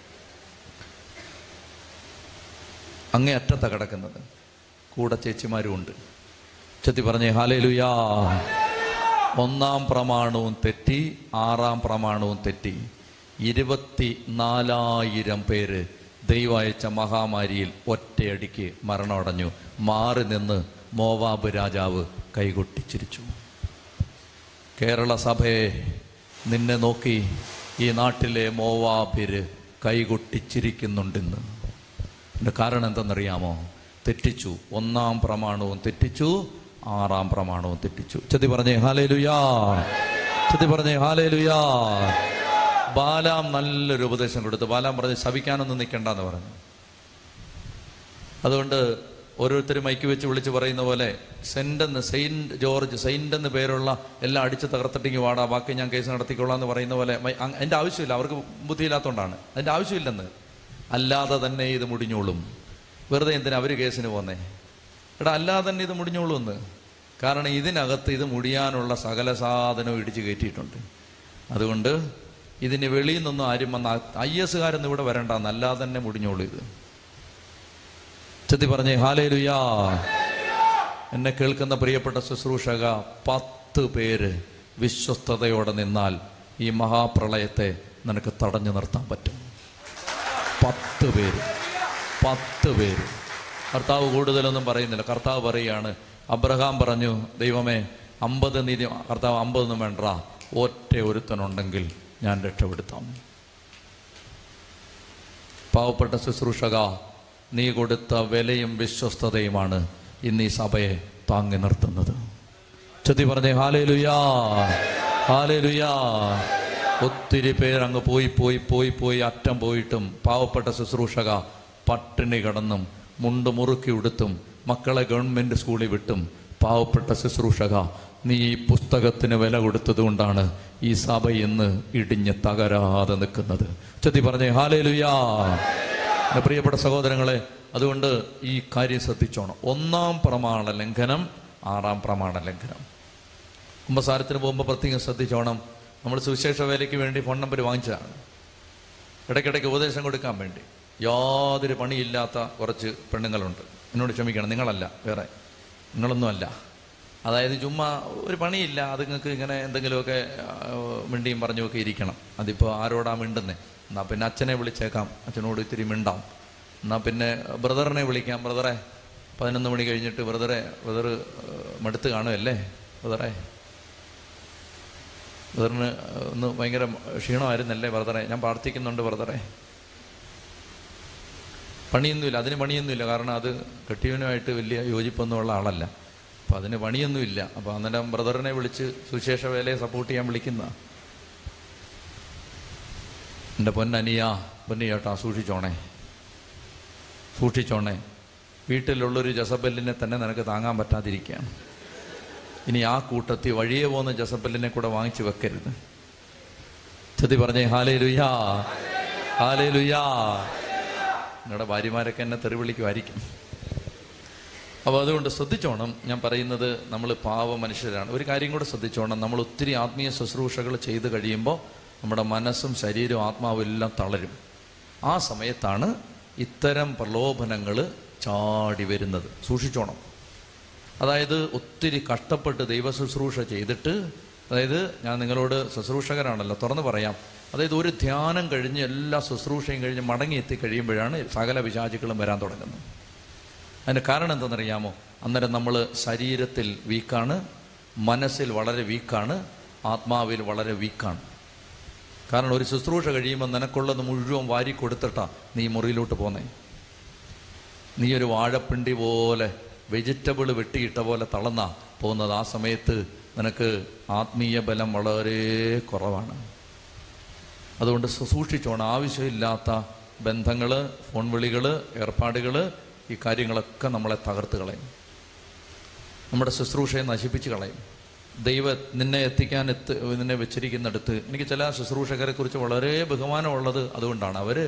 അങ്ങേ അറ്റത്ത കിടക്കുന്നത് കൂടെ ചേച്ചിമാരും ഉണ്ട് ചെത്തി പറഞ്ഞേ ഹാലേലുയാ ഒന്നാം പ്രമാണവും തെറ്റി ആറാം പ്രമാണവും തെറ്റി ഇരുപത്തി നാലായിരം പേര് ദൈവം അയച്ച മഹാമാരിയിൽ ഒറ്റയടിക്ക് മരണമടഞ്ഞു മാറി നിന്ന് മോവാബ് രാജാവ് കൈകൊട്ടിച്ചിരിച്ചു കേരള സഭയെ നിന്നെ നോക്കി ഈ നാട്ടിലെ മോവാബിര് കൈകൊട്ടിച്ചിരിക്കുന്നുണ്ടെന്ന് അതിൻ്റെ കാരണം എന്തെന്നറിയാമോ തെറ്റിച്ചു ഒന്നാം പ്രമാണവും തെറ്റിച്ചു ആറാം പ്രമാണവും തെറ്റിച്ചു ചെത്തി പറഞ്ഞേ ഹാലേ ലുയാ ചെത്തി പറഞ്ഞേ ഹാലേ ലുയാ ബാലാം നല്ലൊരു ഉപദേശം കൊടുത്തു ബാലാം പറഞ്ഞ് ശപിക്കാനൊന്നും നിൽക്കണ്ടെന്ന് പറഞ്ഞു അതുകൊണ്ട് ഓരോരുത്തരും മൈക്ക് വെച്ച് വിളിച്ച് പറയുന്ന പോലെ സെന്റ് എന്ന് സെയിന്റ് ജോർജ് സെയിന്റ് എന്ന് പേരുള്ള എല്ലാം അടിച്ച് തകർത്തിട്ടെങ്കിൽ വാടാ ബാക്കി ഞാൻ കേസ് നടത്തിക്കൊള്ളാം എന്ന് പറയുന്ന പോലെ മൈ- അങ് അതിന്റെ ആവശ്യമില്ല അവർക്ക് ബുദ്ധിയില്ലാത്തതുകൊണ്ടാണ് അതിന്റെ ആവശ്യമില്ലെന്ന് അല്ലാതെ തന്നെ ഇത് മുടിഞ്ഞോളും വെറുതെ എന്തിനാ അവർ കേസിന് പോന്നേ എടാ അല്ലാതെ തന്നെ ഇത് മുടിഞ്ഞോളും എന്ന് കാരണം ഇതിനകത്ത് ഇത് മുടിയാനുള്ള സകല സാധനവും ഇടിച്ച് കയറ്റിയിട്ടുണ്ട് അതുകൊണ്ട് ഇതിന് വെളിയിൽ നിന്നും ആരും വന്ന ഐ എസ്സുകാരൊന്നും ഇവിടെ വരണ്ടെന്ന് അല്ലാതെ തന്നെ മുടിഞ്ഞോളൂ ഇത് ചെത്തി പറഞ്ഞേ ഹാലേ ലുയാ എന്നെ കേൾക്കുന്ന പ്രിയപ്പെട്ട ശുശ്രൂഷക പത്ത് പേര് വിശ്വസ്തയോടെ നിന്നാൽ ഈ മഹാപ്രളയത്തെ നിനക്ക് തടഞ്ഞു നിർത്താൻ പറ്റും പത്ത് പേര് പത്ത് പേര് കർത്താവ് കൂടുതലൊന്നും പറയുന്നില്ല കർത്താവ് പറയുകയാണ് അബ്രഹാം പറഞ്ഞു ദൈവമേ അമ്പത് നീതി കർത്താവ് അമ്പതൊന്നും വേണ്ട ഒറ്റ ഒരുത്തനുണ്ടെങ്കിൽ ഞാൻ രക്ഷപ്പെടുത്താം പാവപ്പെട്ട ശുശ്രൂഷക നീ കൊടുത്ത വിലയും വിശ്വസ്തതയുമാണ് ഇന്ന് ഈ സഭയെ താങ്ങി നിർത്തുന്നത് ചെത്തി പറഞ്ഞേ ഹാലേ ലുയാ ഹാലേ ലുയാ ഒത്തിരി പേര് അങ്ങ് പോയി പോയി പോയി പോയി അറ്റം പോയിട്ടും പാവപ്പെട്ട ശുശ്രൂഷക പട്ടിണി കിടന്നും മുണ്ട് മുറുക്കി ഉടുത്തും മക്കളെ ഗവൺമെന്റ് സ്കൂളിൽ വിട്ടും പാവപ്പെട്ട ശുശ്രൂഷക നീ ഈ പുസ്തകത്തിന് വില കൊടുത്തത് കൊണ്ടാണ് ഈ സഭ ഇന്ന് ഇടിഞ്ഞ് തകരാതെ നിൽക്കുന്നത് ചെത്തി പറഞ്ഞേ ഹാലേ ലുയാ എൻ്റെ പ്രിയപ്പെട്ട സഹോദരങ്ങളെ അതുകൊണ്ട് ഈ കാര്യം ശ്രദ്ധിച്ചോണം ഒന്നാം പ്രമാണ ലംഘനം ആറാം പ്രമാണ ലംഘനം കുമ്പസാരത്തിന് പോകുമ്പോൾ പ്രത്യേകം ശ്രദ്ധിച്ചോണം നമ്മൾ സുവിശേഷ വേലയ്ക്ക് വേണ്ടി ഫോൺ നമ്പർ വാങ്ങിച്ചതാണ് ഇടയ്ക്കിടയ്ക്ക് ഉപദേശം കൊടുക്കാൻ വേണ്ടി യാതൊരു പണിയില്ലാത്ത കുറച്ച് പെണ്ണുങ്ങളുണ്ട് എന്നോട് ക്ഷമിക്കണം നിങ്ങളല്ല വേറെ നിങ്ങളൊന്നും അല്ല അതായത് ചുമ്മാ ഒരു പണിയില്ല അത് നിങ്ങൾക്ക് ഇങ്ങനെ എന്തെങ്കിലുമൊക്കെ ആ, മിണ്ടിയും പറഞ്ഞുമൊക്കെ ഇരിക്കണം അതിപ്പോൾ ആരോടാ മിണ്ടുന്നേ എന്നാൽ പിന്നെ അച്ഛനെ വിളിച്ചേക്കാം അച്ഛനോട് ഇത്തിരി മിണ്ടാം എന്നാൽ പിന്നെ ബ്രദറിനെ വിളിക്കാം ബ്രദറെ പതിനൊന്ന് മണി കഴിഞ്ഞിട്ട് ബ്രദറെ ബ്രദർ മടുത്ത് കാണുമല്ലേ ബ്രദറെ ബ്രദറിന് ഒന്ന് ഭയങ്കര ക്ഷീണമായിരുന്നല്ലേ ബ്രദറെ ഞാൻ പ്രാർത്ഥിക്കുന്നുണ്ട് ബ്രദറെ പണിയൊന്നുമില്ല അതിന് പണിയൊന്നുമില്ല കാരണം അത് കെട്ടിയവനുമായിട്ട് വലിയ യോജിപ്പൊന്നുമുള്ള ആളല്ല അപ്പം അതിന് പണിയൊന്നുമില്ല അപ്പോൾ അന്നേരം ബ്രദറിനെ വിളിച്ച് സുശേഷ വേലയെ സപ്പോർട്ട് ചെയ്യാൻ വിളിക്കുന്ന എൻ്റെ പൊന്നനിയ പൊന്നു ചേട്ടാ സൂക്ഷിച്ചോണേ സൂക്ഷിച്ചോണേ വീട്ടിലുള്ളൊരു ജസബല്ലിനെ തന്നെ നിനക്ക് താങ്ങാൻ പറ്റാതിരിക്കുകയാണ് ഇനി ആ കൂട്ടത്തിൽ വഴിയെ പോകുന്ന ജസബല്ലിനെ കൂടെ വാങ്ങിച്ചു വെക്കരുത് ചതി പറഞ്ഞേ ഹാലേ ലുയാ ഹാലേ ലുയാ നിങ്ങളുടെ ഭാര്യമാരൊക്കെ എന്നെ തെറി വിളിക്കുമായിരിക്കും അപ്പോൾ അതുകൊണ്ട് ശ്രദ്ധിച്ചോണം ഞാൻ പറയുന്നത് നമ്മൾ പാവ മനുഷ്യരാണ് ഒരു കാര്യം കൂടെ ശ്രദ്ധിച്ചോണം നമ്മൾ ഒത്തിരി ആത്മീയ ശുശ്രൂഷകൾ ചെയ്ത് കഴിയുമ്പോൾ നമ്മുടെ മനസ്സും ശരീരവും ആത്മാവും എല്ലാം തളരും ആ സമയത്താണ് ഇത്തരം പ്രലോഭനങ്ങൾ ചാടി വരുന്നത് സൂക്ഷിച്ചോണം അതായത് ഒത്തിരി കഷ്ടപ്പെട്ട് ദൈവ ശുശ്രൂഷ ചെയ്തിട്ട് അതായത് ഞാൻ നിങ്ങളോട് ശുശ്രൂഷകരാണല്ലോ തുറന്നു പറയാം അതായത് ഒരു ധ്യാനം കഴിഞ്ഞ് എല്ലാ ശുശ്രൂഷയും കഴിഞ്ഞ് മടങ്ങി എത്തി കഴിയുമ്പോഴാണ് സകല വിശാചികളും വരാൻ തുടങ്ങുന്നത് അതിന് കാരണം എന്തെന്നറിയാമോ അന്നേരം നമ്മൾ ശരീരത്തിൽ വീക്കാണ് മനസ്സിൽ വളരെ വീക്കാണ് ആത്മാവിൽ വളരെ വീക്കാണ് കാരണം ഒരു ശുശ്രൂഷ കഴിയുമ്പോൾ നിനക്കുള്ളത് മുഴുവൻ വാരി കൊടുത്തിട്ടാ നീ മുറിയിലോട്ട് പോന്നേ നീ ഒരു വാഴപ്പിണ്ടി പോലെ വെജിറ്റബിൾ വെട്ടിയിട്ട പോലെ തളർന്ന പോകുന്നത് ആ സമയത്ത് നിനക്ക് ആത്മീയ ബലം വളരെ കുറവാണ് അതുകൊണ്ട് സൂക്ഷിച്ചോണം ആവശ്യമില്ലാത്ത ബന്ധങ്ങൾ ഫോൺ വിളികൾ ഏർപ്പാടുകൾ ഈ കാര്യങ്ങളൊക്കെ നമ്മളെ തകർത്ത് കളയും നമ്മുടെ ശുശ്രൂഷയെ നശിപ്പിച്ച് കളയും ദൈവ നിന്നെ എത്തിക്കാൻ എത്ത് നിന്നെ വെച്ചിരിക്കുന്നിടത്ത് എനിക്ക് ചില ശുശ്രൂഷകരെ കുറിച്ച് വളരെ ബഹുമാനമുള്ളത് അതുകൊണ്ടാണ് അവർ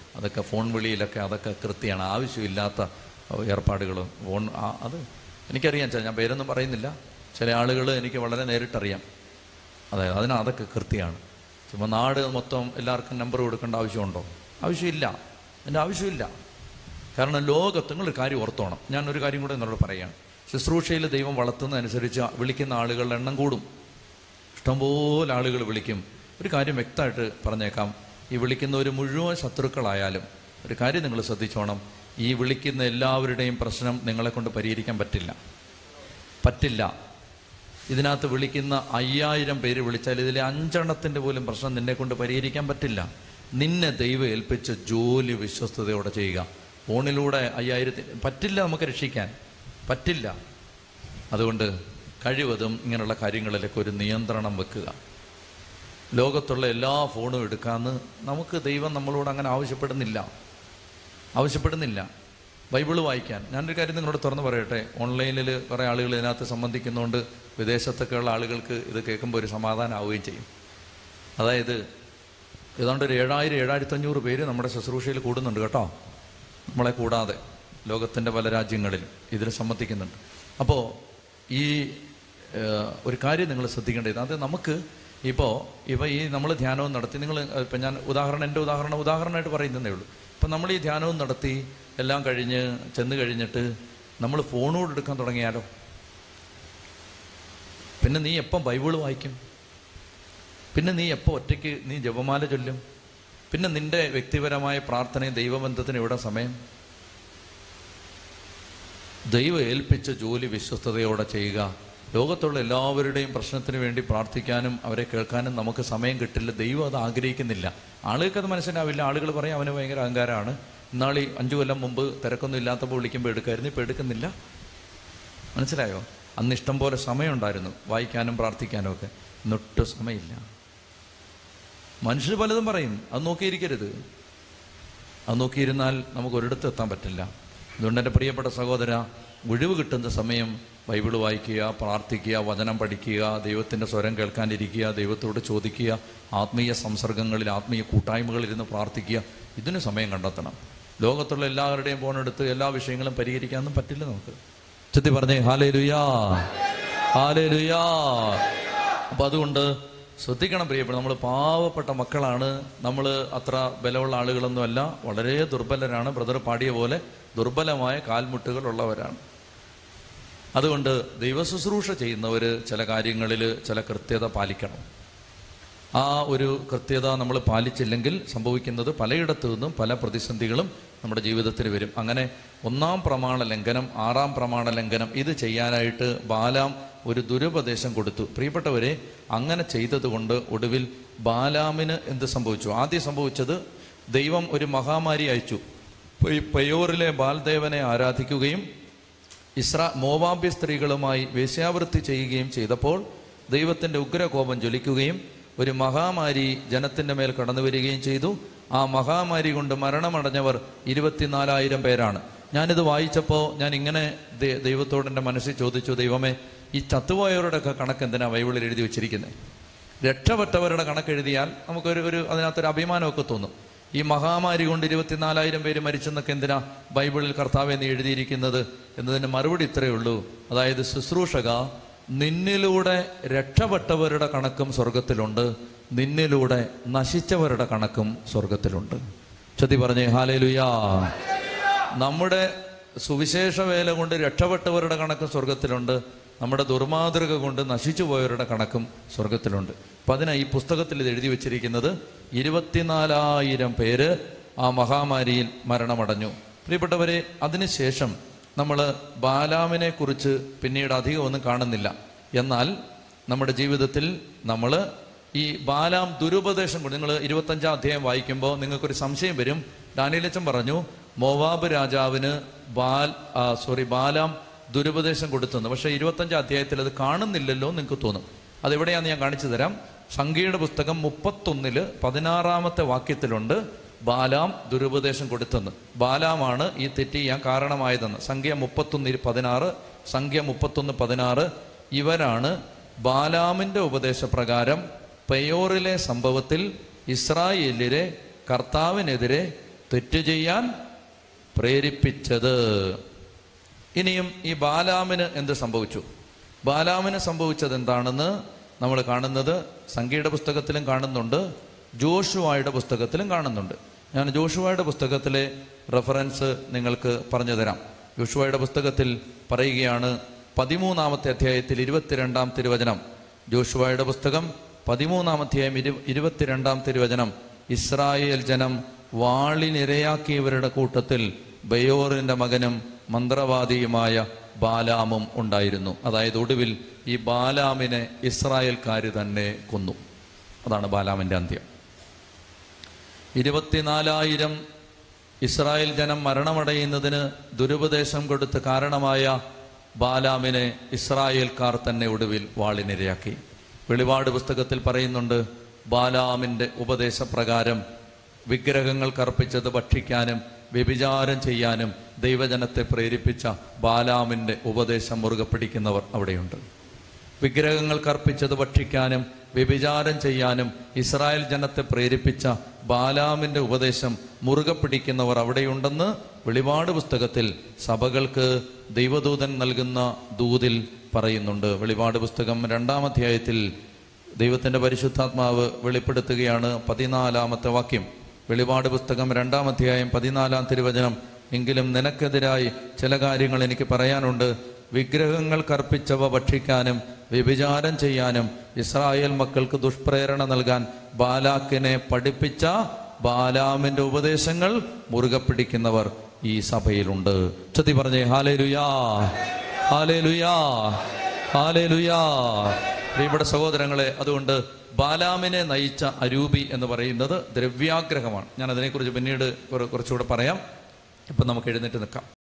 അതൊക്കെ ഫോൺ വിളിയിലൊക്കെ അതൊക്കെ കൃത്യമാണ് ആവശ്യമില്ലാത്ത ഏർപ്പാടുകൾ ഫോൺ ആ- അത് എനിക്കറിയാം ചെ- ഞാൻ പേരൊന്നും പറയുന്നില്ല ചില ആളുകൾ എനിക്ക് വളരെ നേരിട്ടറിയാം അതായത് അതിന് അതൊക്കെ കൃത്യമാണ് ചുമ്മാ നാട് മൊത്തം എല്ലാവർക്കും നമ്പർ കൊടുക്കേണ്ട ആവശ്യമുണ്ടോ ആവശ്യമില്ല എൻ്റെ ആവശ്യമില്ല കാരണം ലോകത്ത് നിങ്ങളൊരു കാര്യം ഓർത്തോണം ഞാൻ ഒരു കാര്യം കൂടെ എന്നോട് പറയുകയാണ് ശുശ്രൂഷയിൽ ദൈവം വളർത്തുന്നതനുസരിച്ച് വിളിക്കുന്ന ആളുകളുടെ എണ്ണം കൂടും ഇഷ്ടംപോലെ ആളുകൾ വിളിക്കും ഒരു കാര്യം വ്യക്തമായിട്ട് പറഞ്ഞേക്കാം ഈ വിളിക്കുന്നവർ മുഴുവൻ ശത്രുക്കളായാലും ഒരു കാര്യം നിങ്ങൾ ശ്രദ്ധിച്ചോണം ഈ വിളിക്കുന്ന എല്ലാവരുടെയും പ്രശ്നം നിങ്ങളെ കൊണ്ട് പരിഹരിക്കാൻ പറ്റില്ല പറ്റില്ല ഇതിനകത്ത് വിളിക്കുന്ന അയ്യായിരം പേര് വിളിച്ചാൽ ഇതിലെ അഞ്ചെണ്ണത്തിൻ്റെ പോലും പ്രശ്നം നിന്നെ കൊണ്ട് പരിഹരിക്കാൻ പറ്റില്ല നിന്നെ ദൈവം ഏൽപ്പിച്ച ജോലി വിശ്വസ്തയോടെ ചെയ്യുക ഫോണിലൂടെ അയ്യായിരത്തി പറ്റില്ല നമുക്ക് രക്ഷിക്കാൻ പറ്റില്ല അതുകൊണ്ട് കഴിവതും ഇങ്ങനെയുള്ള കാര്യങ്ങളിലൊക്കെ ഒരു നിയന്ത്രണം വെക്കുക ലോകത്തുള്ള എല്ലാ ഫോണും എടുക്കാമെന്ന് നമുക്ക് ദൈവം നമ്മളോട് അങ്ങനെ ആവശ്യപ്പെടുന്നില്ല ആവശ്യപ്പെടുന്നില്ല ബൈബിള് വായിക്കാൻ ഞാനൊരു കാര്യം നിങ്ങളോട് തുറന്നു പറയട്ടെ ഓൺലൈനിൽ കുറേ ആളുകൾ ഇതിനകത്ത് സംബന്ധിക്കുന്നതുകൊണ്ട് വിദേശത്തൊക്കെയുള്ള ആളുകൾക്ക് ഇത് കേൾക്കുമ്പോൾ ഒരു സമാധാനമാവുകയും ചെയ്യും അതായത് ഏതാണ്ട് ഒരു ഏഴായിരം ഏഴായിരത്തി അഞ്ഞൂറ് പേര് നമ്മുടെ ശുശ്രൂഷയിൽ കൂടുന്നുണ്ട് കേട്ടോ നമ്മളെ കൂടാതെ ലോകത്തിൻ്റെ പല രാജ്യങ്ങളിലും ഇതിൽ സംബന്ധിക്കുന്നുണ്ട് അപ്പോൾ ഈ ഏഹ്, ഒരു കാര്യം നിങ്ങൾ ശ്രദ്ധിക്കേണ്ടത് അത് നമുക്ക് ഇപ്പോൾ ഇപ്പോൾ ഈ നമ്മൾ ധ്യാനവും നടത്തി നിങ്ങൾ ഇപ്പം ഞാൻ ഉദാഹരണം എൻ്റെ ഉദാഹരണം ഉദാഹരണമായിട്ട് പറയുന്നതേ ഉള്ളൂ ഇപ്പം നമ്മൾ ഈ ധ്യാനവും നടത്തി എല്ലാം കഴിഞ്ഞ് ചെന്ന് കഴിഞ്ഞിട്ട് നമ്മൾ ഫോണോട് എടുക്കാൻ തുടങ്ങിയാലോ പിന്നെ നീ എപ്പം ബൈബിള് വായിക്കും പിന്നെ നീ എപ്പോൾ ഒറ്റയ്ക്ക് നീ ജപമാല ചൊല്ലും പിന്നെ നിന്റെ വ്യക്തിപരമായ പ്രാർത്ഥനയും ദൈവബന്ധത്തിന് എവിടെ സമയം ദൈവം ഏൽപ്പിച്ച ജോലി വിശ്വസ്തയോടെ ചെയ്യുക ലോകത്തുള്ള എല്ലാവരുടെയും പ്രശ്നത്തിന് വേണ്ടി പ്രാർത്ഥിക്കാനും അവരെ കേൾക്കാനും നമുക്ക് സമയം കിട്ടില്ല ദൈവം അത് ആഗ്രഹിക്കുന്നില്ല ആളുകൾക്ക് അത് മനസ്സിലാവില്ല ആളുകൾ പറയും അവന് ഭയങ്കര അഹങ്കാരമാണ് ഇന്നാളി അഞ്ചു കൊല്ലം മുമ്പ് തിരക്കൊന്നും ഇല്ലാത്തപ്പോൾ വിളിക്കുമ്പോൾ എടുക്കായിരുന്നു ഇപ്പോൾ എടുക്കുന്നില്ല മനസ്സിലായോ അന്ന് ഇഷ്ടം പോലെ സമയമുണ്ടായിരുന്നു വായിക്കാനും പ്രാർത്ഥിക്കാനും ഒക്കെ ഇന്നൊട്ടും സമയമില്ല മനുഷ്യർ പലതും പറയും അത് നോക്കിയിരിക്കരുത് അത് നോക്കിയിരുന്നാൽ നമുക്ക് ഒരിടത്ത് എത്താൻ പറ്റില്ല അതുകൊണ്ട് എൻ്റെ പ്രിയപ്പെട്ട സഹോദര ഒഴിവ് കിട്ടുന്ന സമയം ബൈബിൾ വായിക്കുക പ്രാർത്ഥിക്കുക വചനം പഠിക്കുക ദൈവത്തിൻ്റെ സ്വരം കേൾക്കാനിരിക്കുക ദൈവത്തോട് ചോദിക്കുക ആത്മീയ സംസർഗങ്ങളിൽ ആത്മീയ കൂട്ടായ്മകളിൽ ഇരുന്ന് പ്രാർത്ഥിക്കുക ഇതിന് സമയം കണ്ടെത്തണം ലോകത്തുള്ള എല്ലാവരുടെയും ഫോണെടുത്ത് എല്ലാ വിഷയങ്ങളും പരിഹരിക്കാനൊന്നും പറ്റില്ല നമുക്ക് ചെത്തി പറഞ്ഞേ ഹാലേ ലുയാ ഹാലേ ലുയാ അപ്പം അതുകൊണ്ട് ശ്രദ്ധിക്കണം പ്രിയപ്പെട്ട നമ്മൾ പാവപ്പെട്ട മക്കളാണ് നമ്മൾ അത്ര ബലമുള്ള ആളുകളൊന്നുമല്ല വളരെ ദുർബലരാണ് ബ്രദർ പാടിയ പോലെ ദുർബലമായ കാൽമുട്ടുകൾ ഉള്ളവരാണ് അതുകൊണ്ട് ദൈവശുശ്രൂഷ ചെയ്യുന്നവർ ചില കാര്യങ്ങളിൽ ചില കൃത്യത പാലിക്കണം ആ ഒരു കൃത്യത നമ്മൾ പാലിച്ചില്ലെങ്കിൽ സംഭവിക്കുന്നത് പലയിടത്തു നിന്നും പല പ്രതിസന്ധികളും നമ്മുടെ ജീവിതത്തിൽ വരും അങ്ങനെ ഒന്നാം പ്രമാണ ലംഘനം ആറാം പ്രമാണ ലംഘനം ഇത് ചെയ്യാനായിട്ട് ബാലാം ഒരു ദുരുപദേശം കൊടുത്തു പ്രിയപ്പെട്ടവരെ അങ്ങനെ ചെയ്തതുകൊണ്ട് ഒടുവിൽ ബാലാമിന് എന്ത് സംഭവിച്ചു ആദ്യം സംഭവിച്ചത് ദൈവം ഒരു മഹാമാരി അയച്ചു ഈ പയോറിലെ ബാൽദേവനെ ആരാധിക്കുകയും ഇസ്രാ മോവാബ്യ സ്ത്രീകളുമായി വേശ്യാവൃത്തി ചെയ്യുകയും ചെയ്തപ്പോൾ ദൈവത്തിൻ്റെ ഉഗ്രകോപം ജ്വലിക്കുകയും ഒരു മഹാമാരി ജനത്തിൻ്റെ മേൽ കടന്നു വരികയും ചെയ്തു ആ മഹാമാരി കൊണ്ട് മരണമടഞ്ഞവർ ഇരുപത്തിനാലായിരം പേരാണ് ഞാനിത് വായിച്ചപ്പോൾ ഞാൻ ഇങ്ങനെ ദൈ- ദൈവത്തോട് എൻ്റെ മനസ്സിൽ ചോദിച്ചു ദൈവമേ ഈ ചത്തുപോയവരുടെയൊക്കെ കണക്ക് എന്തിനാ ബൈബിളിൽ എഴുതി വെച്ചിരിക്കുന്നത് രക്ഷപ്പെട്ടവരുടെ കണക്ക് എഴുതിയാൽ നമുക്കൊരു ഒരു അതിനകത്തൊരു അഭിമാനമൊക്കെ തോന്നും ഈ മഹാമാരി കൊണ്ട് ഇരുപത്തിനാലായിരം പേര് മരിച്ചെന്നൊക്കെ എന്തിനാ ബൈബിളിൽ കർത്താവെ നീ എഴുതിയിരിക്കുന്നത് എന്നതിന് മറുപടി ഇത്രയേ ഉള്ളൂ അതായത് ശുശ്രൂഷക നിന്നിലൂടെ രക്ഷപ്പെട്ടവരുടെ കണക്കും സ്വർഗത്തിലുണ്ട് നിന്നിലൂടെ നശിച്ചവരുടെ കണക്കും സ്വർഗത്തിലുണ്ട് ചതി പറഞ്ഞേ ഹാലേലുയാ നമ്മുടെ സുവിശേഷ വേല കൊണ്ട് രക്ഷപ്പെട്ടവരുടെ കണക്കും സ്വർഗത്തിലുണ്ട് നമ്മുടെ ദുർമാതൃക കൊണ്ട് നശിച്ചു പോയവരുടെ കണക്കും സ്വർഗത്തിലുണ്ട് അപ്പം അതിനാ ഈ പുസ്തകത്തിൽ ഇത് എഴുതി വെച്ചിരിക്കുന്നത് ഇരുപത്തിനാലായിരം പേര് ആ മഹാമാരിയിൽ മരണമടഞ്ഞു പ്രിയപ്പെട്ടവരെ അതിനുശേഷം നമ്മൾ ബാലാമിനെ കുറിച്ച് പിന്നീട് അധികം ഒന്നും കാണുന്നില്ല എന്നാൽ നമ്മുടെ ജീവിതത്തിൽ നമ്മൾ ഈ ബാലാം ദുരുപദേശം കൊണ്ട് നിങ്ങൾ ഇരുപത്തഞ്ചാം അധ്യായം വായിക്കുമ്പോൾ നിങ്ങൾക്കൊരു സംശയം വരും ഡാനിയലച്ചൻ പറഞ്ഞു മോവാബ് രാജാവിന് ബാൽ ആ, സോറി ബാലാം ദുരുപദേശം കൊടുത്തെന്ന് പക്ഷേ ഇരുപത്തഞ്ചാം അധ്യായത്തിൽ അത് കാണുന്നില്ലല്ലോ എന്ന് നിങ്ങൾക്ക് തോന്നും അതെവിടെയാന്ന് ഞാൻ കാണിച്ചു തരാം സംഖ്യയുടെ പുസ്തകം മുപ്പത്തൊന്നില് പതിനാറാമത്തെ വാക്യത്തിലുണ്ട് ബാലാം ദുരുപദേശം കൊടുത്തെന്ന് ബാലാമാണ് ഈ തെറ്റ് ചെയ്യാൻ കാരണമായതെന്ന് സംഖ്യ മുപ്പത്തൊന്ന് പതിനാറ് സംഖ്യ മുപ്പത്തൊന്ന് പതിനാറ് ഇവരാണ് ബാലാമിന്റെ ഉപദേശപ്രകാരം പെയോറിലെ സംഭവത്തിൽ ഇസ്രായേലിരെ കർത്താവിനെതിരെ തെറ്റ് ചെയ്യാൻ പ്രേരിപ്പിച്ചത് ഇനിയും ഈ ബാലാമിന് എന്ത് സംഭവിച്ചു ബാലാമിന് സംഭവിച്ചത് എന്താണെന്ന് നമ്മൾ കാണുന്നത് സംഖ്യയുടെ പുസ്തകത്തിലും കാണുന്നുണ്ട് ജോഷുവായുടെ പുസ്തകത്തിലും കാണുന്നുണ്ട് ഞാൻ ജോഷുവായുടെ പുസ്തകത്തിലെ റെഫറൻസ് നിങ്ങൾക്ക് പറഞ്ഞു തരാം ജോഷുവായുടെ പുസ്തകത്തിൽ പറയുകയാണ് പതിമൂന്നാമത്തെ അധ്യായത്തിൽ ഇരുപത്തിരണ്ടാം തിരുവചനം ജോഷുവായുടെ പുസ്തകം പതിമൂന്നാം അധ്യായം ഇരു ഇരുപത്തിരണ്ടാം തിരുവചനം ഇസ്രായേൽ ജനം വാളിനിരയാക്കിയവരുടെ കൂട്ടത്തിൽ ബയോറിന്റെ മകനും മന്ത്രവാദിയുമായ ബാലാമും ഉണ്ടായിരുന്നു അതായത് ഒടുവിൽ ഈ ബാലാമിനെ ഇസ്രായേൽക്കാർ തന്നെ കൊന്നു അതാണ് ബാലാമിന്റെ അന്ത്യം ഇരുപത്തിനാലായിരം ഇസ്രായേൽ ജനം മരണമടയുന്നതിന് ദുരുപദേശം കൊടുത്ത് കാരണമായ ബാലാമിനെ ഇസ്രായേൽക്കാർ തന്നെ ഒടുവിൽ വാളിനിരയാക്കി വെളിപാട് പുസ്തകത്തിൽ പറയുന്നുണ്ട് ബാലാമിന്റെ ഉപദേശപ്രകാരം വിഗ്രഹങ്ങൾ കർപ്പിച്ചത് ഭക്ഷിക്കാനും വ്യഭിചാരം ചെയ്യാനും ദൈവജനത്തെ പ്രേരിപ്പിച്ച ബാലാമിന്റെ ഉപദേശം മുറുകെ പിടിക്കുന്നവർ അവിടെയുണ്ട് വിഗ്രഹങ്ങൾ കർപ്പിച്ചത് ഭക്ഷിക്കാനും വ്യഭിചാരം ചെയ്യാനും ഇസ്രായേൽ ജനത്തെ പ്രേരിപ്പിച്ച ബാലാമിന്റെ ഉപദേശം മുറുകെ പിടിക്കുന്നവർ അവിടെയുണ്ടെന്ന് വെളിപാട് പുസ്തകത്തിൽ സഭകൾക്ക് ദൈവദൂതൻ നൽകുന്ന ദൂതിൽ പറയുന്നുണ്ട് വെളിപാട് പുസ്തകം രണ്ടാം അധ്യായത്തിൽ ദൈവത്തിന്റെ പരിശുദ്ധാത്മാവ് വെളിപ്പെടുത്തുകയാണ് പതിനാലാമത്തെ വാക്യം വെളിപാട് പുസ്തകം രണ്ടാം അധ്യായം പതിനാലാം തിരുവചനം എങ്കിലും നിനക്കെതിരായി ചില കാര്യങ്ങൾ എനിക്ക് പറയാനുണ്ട് വിഗ്രഹങ്ങൾ കർപ്പിച്ചവ ഭക്ഷിക്കാനും വ്യഭിചാരം ചെയ്യാനും ഇസ്രായേൽ മക്കൾക്ക് ദുഷ്പ്രേരണ നൽകാൻ ബാലാക്കിനെ പഠിപ്പിച്ച ബാലാമിന്റെ ഉപദേശങ്ങൾ മുറുകെ പിടിക്കുന്നവർ ഈ സഭയിലുണ്ട് ചതി പറഞ്ഞേ ഹാലേ ലുയാ ഹാലേ ലുയാ ഹാലേ ലുയാ പ്രിയപ്പെട്ട സഹോദരങ്ങളെ അതുകൊണ്ട് ബാലാമിനെ നയിച്ച അരൂപി എന്ന് പറയുന്നത് ദ്രവ്യാഗ്രഹമാണ് ഞാൻ അതിനെക്കുറിച്ച് പിന്നീട് കുറ- കുറച്ചുകൂടെ പറയാം ഇപ്പം നമുക്ക് എഴുന്നേറ്റ് നിൽക്കാം